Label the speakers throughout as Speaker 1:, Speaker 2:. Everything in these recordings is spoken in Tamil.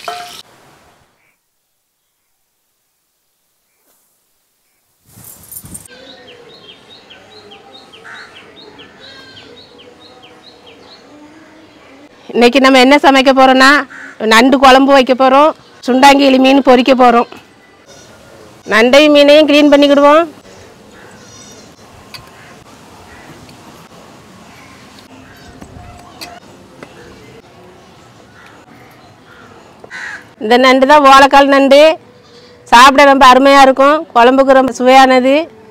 Speaker 1: இன்னைக்கு நம்ம என்ன சமைக்க போறோம்னா நண்டு குழம்பு வைக்க போகிறோம் சுண்டாங்கிளி மீன் பொரிக்க போகிறோம் நண்டையும் மீனையும் க்ளீன் பண்ணிக்கிடுவோம் இந்த நண்டு தான் ஓலக்கால் நண்டு சாப்பிட ரொம்ப அருமையாக இருக்கும் குழம்புக்கு ரொம்ப சுவையானது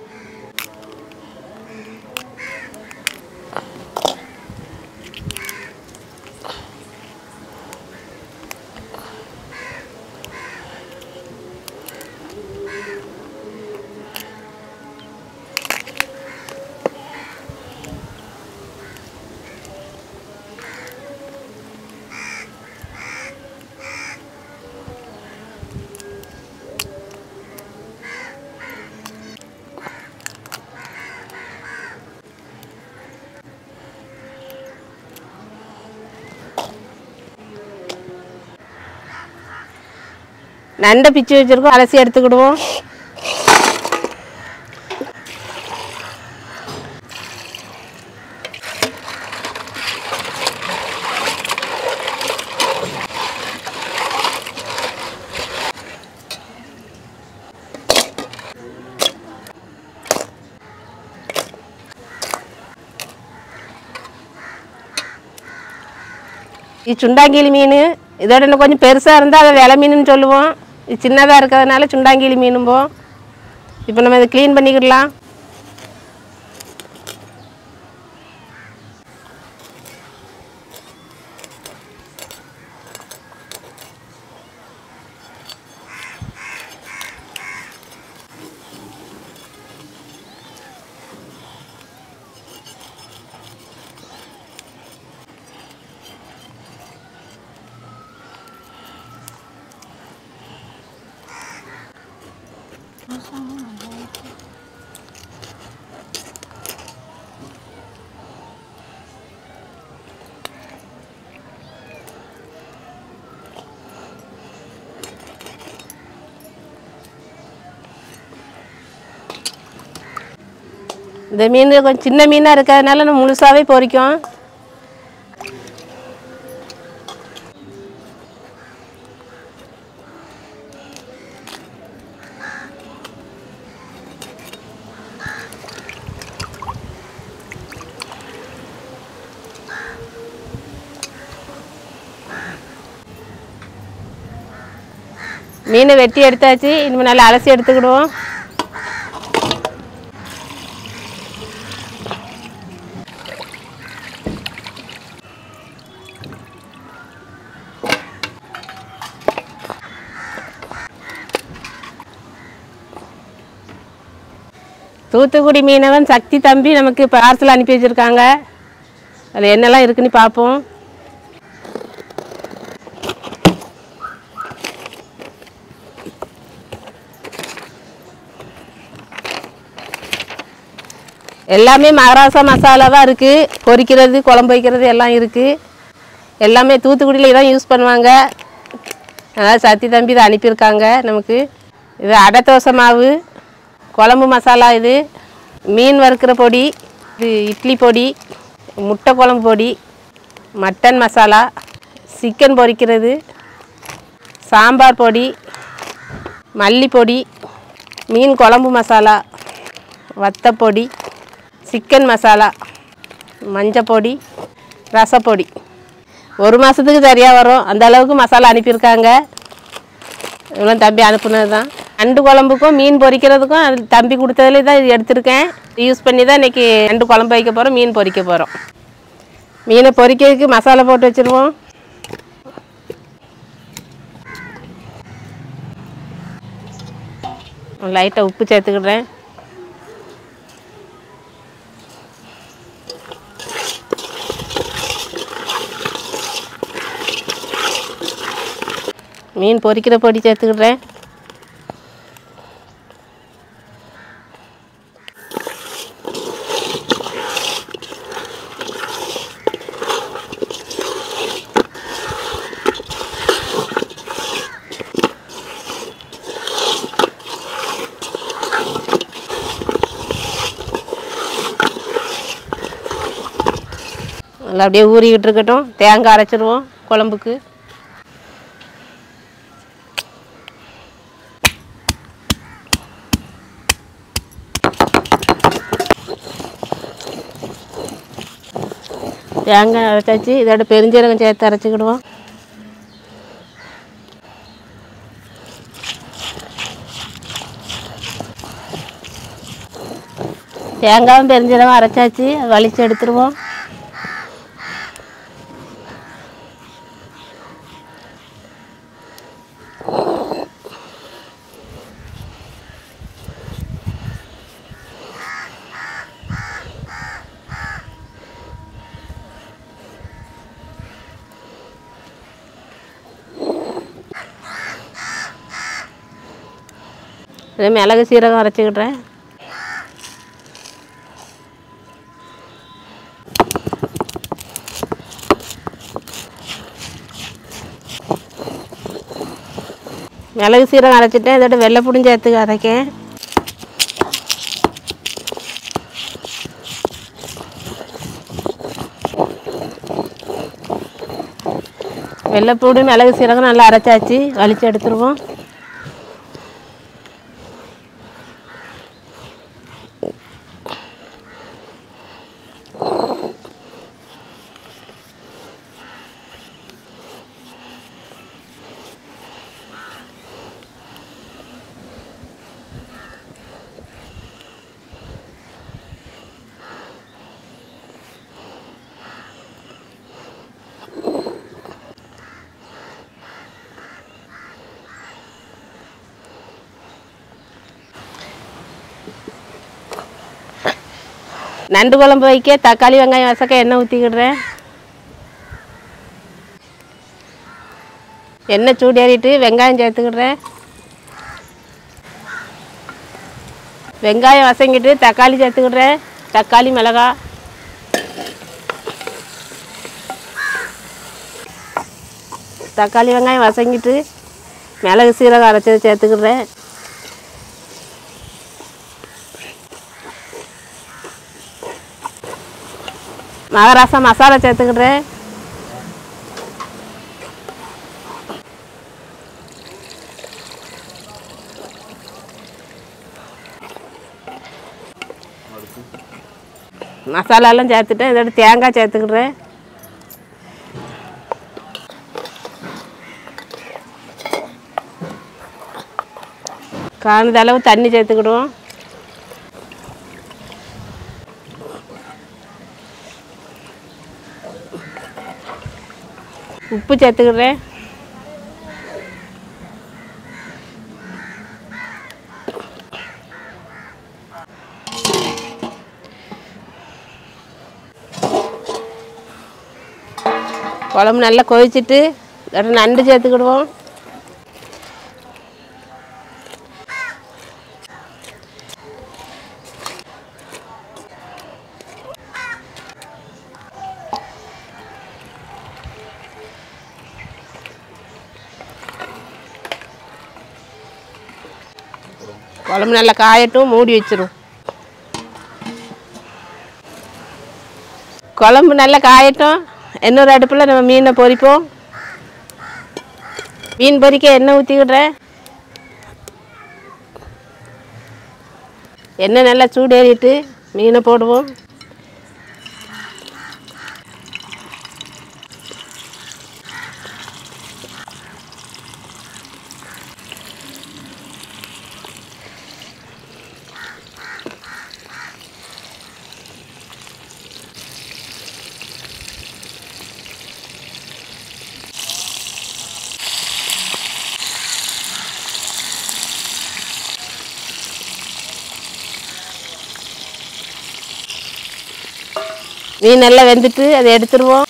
Speaker 1: நண்டை பிச்சு வச்சுருக்கோம் அலசி எடுத்துக்கிடுவோம் இது சுண்டாங்கிளி மீன் இதோட இன்னும் கொஞ்சம் பெருசாக இருந்தால் அதை விலை மீனுன்னு சொல்லுவோம் இது சின்னதாக இருக்கிறதுனால சுண்டாங்கிளி மீனும்போம் இப்போ நம்ம இதை க்ளீன் பண்ணிக்கிடலாம் இந்த மீன் கொஞ்சம் சின்ன மீனாக இருக்கிறதுனால நம்ம முழுசாகவே பொரிக்கும் மீனை வெட்டி எடுத்தாச்சு இனிமேல் நல்லா அலசி எடுத்துக்கிடுவோம் தூத்துக்குடி மீனவன் சக்தி தம்பி நமக்கு பார்சல் அனுப்பி வச்சுருக்காங்க அதில் என்னெல்லாம் இருக்குன்னு பார்ப்போம் எல்லாமே மகாராஷ்டிரா மசாலா தான் இருக்குது பொரிக்கிறது குழம்பு வைக்கிறது எல்லாம் இருக்குது எல்லாமே தூத்துக்குடியில் தான் யூஸ் பண்ணுவாங்க அதாவது சத்தி தம்பி இதை அனுப்பியிருக்காங்க நமக்கு இது அடை தோசை மாவு குழம்பு மசாலா இது மீன் வறுக்கிற பொடி இது இட்லி பொடி முட்டை குழம்பு பொடி மட்டன் மசாலா சிக்கன் பொரிக்கிறது சாம்பார் பொடி மல்லிப்பொடி மீன் குழம்பு மசாலா வத்தப்பொடி சிக்கன் மசாலா மஞ்சப்பொடி ரசப்பொடி ஒரு மாதத்துக்கு சரியாக வரும் அந்த அளவுக்கு மசாலா அனுப்பியிருக்காங்க இவ்வளோ தம்பி அனுப்புனது தான் நண்டு குழம்புக்கும் மீன் பொரிக்கிறதுக்கும் அது தம்பி கொடுத்ததுலே தான் இது எடுத்திருக்கேன் யூஸ் பண்ணி தான் இன்றைக்கி நண்டு குழம்பு வைக்க போகிறோம் மீன் பொரிக்க போகிறோம் மீனை பொரிக்கிறதுக்கு மசாலா போட்டு வச்சுருவோம் லைட்டாக உப்பு சேர்த்துக்கிடுறேன் மீன் பொரிக்கிற பொடி சேர்த்துக்கிடுறேன் நல்லா அப்படியே ஊறிக்கிட்டு இருக்கட்டும் தேங்காய் அரைச்சிருவோம் குழம்புக்கு தேங்காய் அரைச்சாச்சு இதோட பெருஞ்சீரகம் சேர்த்து அரைச்சிக்கிடுவோம் தேங்காயும் பெருஞ்சீரகம் அரைச்சாச்சு வலிச்சு எடுத்துருவோம் இதே மிளகு சீரகம் அரைச்சிக்கிட்றேன் மிளகு சீரகம் அரைச்சிட்டேன் இதோட வெள்ளை புடிஞ்சு சேர்த்து அரைக்கேன் வெள்ளைப்பூடு மிளகு சீரகம் நல்லா அரைச்சாச்சு வலிச்சு எடுத்துருவோம் நண்டு குழம்பு வைக்க தக்காளி வெங்காயம் வசக்க எண்ணெய் ஊற்றிக்கிடுறேன் எண்ணெய் சூடேறிட்டு வெங்காயம் சேர்த்துக்கிடுறேன் வெங்காயம் வசங்கிட்டு தக்காளி சேர்த்துக்கிடுறேன் தக்காளி மிளகா தக்காளி வெங்காயம் வசங்கிட்டு மிளகு சீரகம் அரைச்சது சேர்த்துக்கிடுறேன் மகாராஷ்டிரா மசாலா சேர்த்துக்கிடுறேன் மசாலாலாம் சேர்த்துட்டேன் இதோட தேங்காய் சேர்த்துக்கிடுறேன் காணுத அளவு தண்ணி சேர்த்துக்கிடுவோம் உப்பு சேர்த்துக்கிறேன் குழம்பு நல்லா கொதிச்சிட்டு அதோட நண்டு சேர்த்துக்கிடுவோம் குழம்பு நல்லா காயட்டும் மூடி வச்சிரும் குழம்பு நல்லா காயட்டும் இன்னொரு அடுப்பில் நம்ம மீனை பொரிப்போம் மீன் பொரிக்க எண்ணெய் ஊற்றிக்கிடுறேன் எண்ணெய் நல்லா சூடேறிட்டு மீனை போடுவோம் மீன் நல்லா வெந்துட்டு அதை எடுத்துருவோம்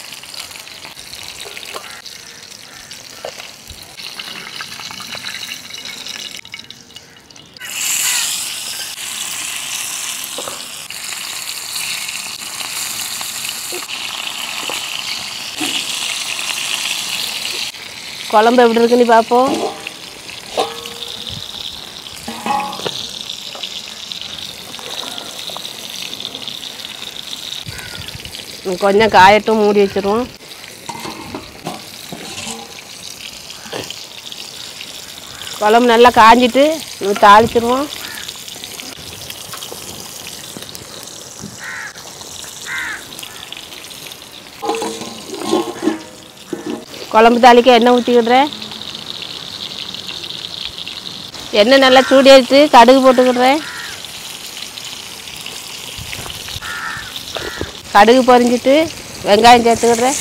Speaker 1: குழம்பு எப்படி இருக்குன்னு பார்ப்போம் இன்னும் கொஞ்சம் காயட்டும் மூடி வச்சிருவோம் குழம்பு நல்லா காஞ்சிட்டு இன்னும் தாளிச்சிருவோம் குழம்பு தாளிக்க எண்ணெய் ஊற்றிக்கிடுறேன் எண்ணெய் நல்லா சூடியாச்சு கடுகு போட்டுக்கிடுறேன் கடுகு பொரிஞ்சிட்டு வெங்காயம் சேர்த்துக்கிடுறேன்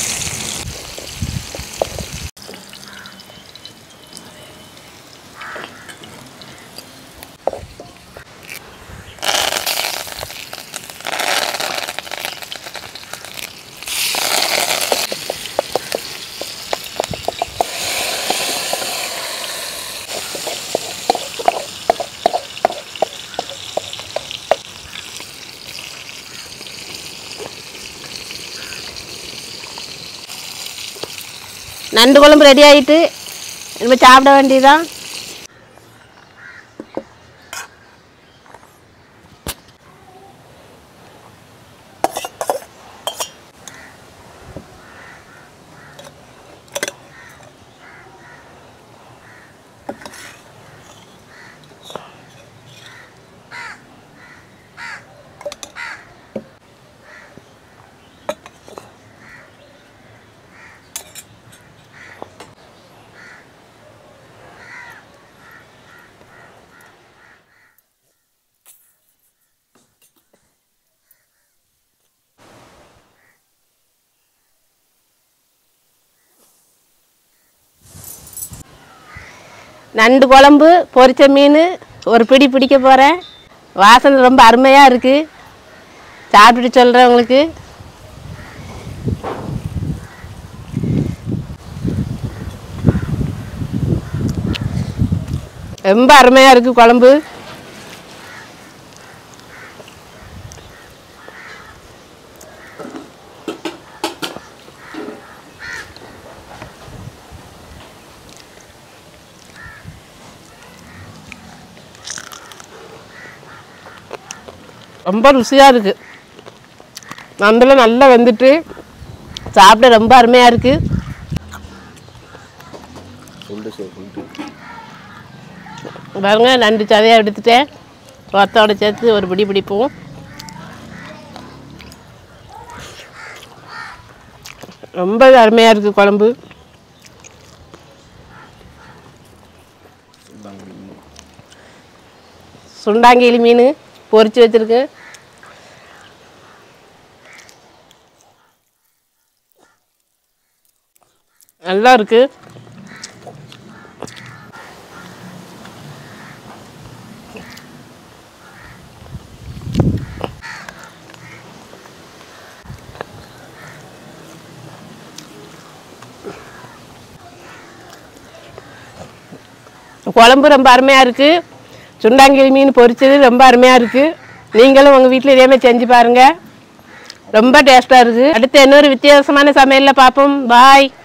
Speaker 1: நண்டு குழம்பு ரெடி ஆகிட்டு நம்ம சாப்பிட வேண்டியதான் நண்டு குழம்பு பொரிச்ச மீன் ஒரு பிடி பிடிக்க போகிறேன் வாசனை ரொம்ப அருமையாக இருக்குது சாப்பிட்டுட்டு சொல்கிறேன் உங்களுக்கு ரொம்ப அருமையாக இருக்குது குழம்பு ரொம்ப ருசியாக இருக்குது நண்டில் நல்லா வெந்துட்டு சாப்பிட ரொம்ப அருமையாக இருக்குது
Speaker 2: சுண்டு சே சுண்டு
Speaker 1: பாருங்க நண்டு சதையாக எடுத்துட்டேன் வத்தோட சேர்த்து ஒரு பிடி பிடிப்போம் ரொம்ப அருமையாக இருக்குது குழம்பு சுண்டாங்கிலி மீன் பொரிச்சு வச்சிருக்கு நல்லா இருக்கு குழம்பு ரொம்ப அருமையாக இருக்குது சுண்டாங்கிழி மீன் பொரிச்சது ரொம்ப அருமையாக இருக்குது நீங்களும் உங்கள் வீட்டில் இதே மாதிரி செஞ்சு பாருங்கள் ரொம்ப டேஸ்ட்டாக இருக்குது அடுத்து இன்னொரு வித்தியாசமான சமையலில் பார்ப்போம் பாய்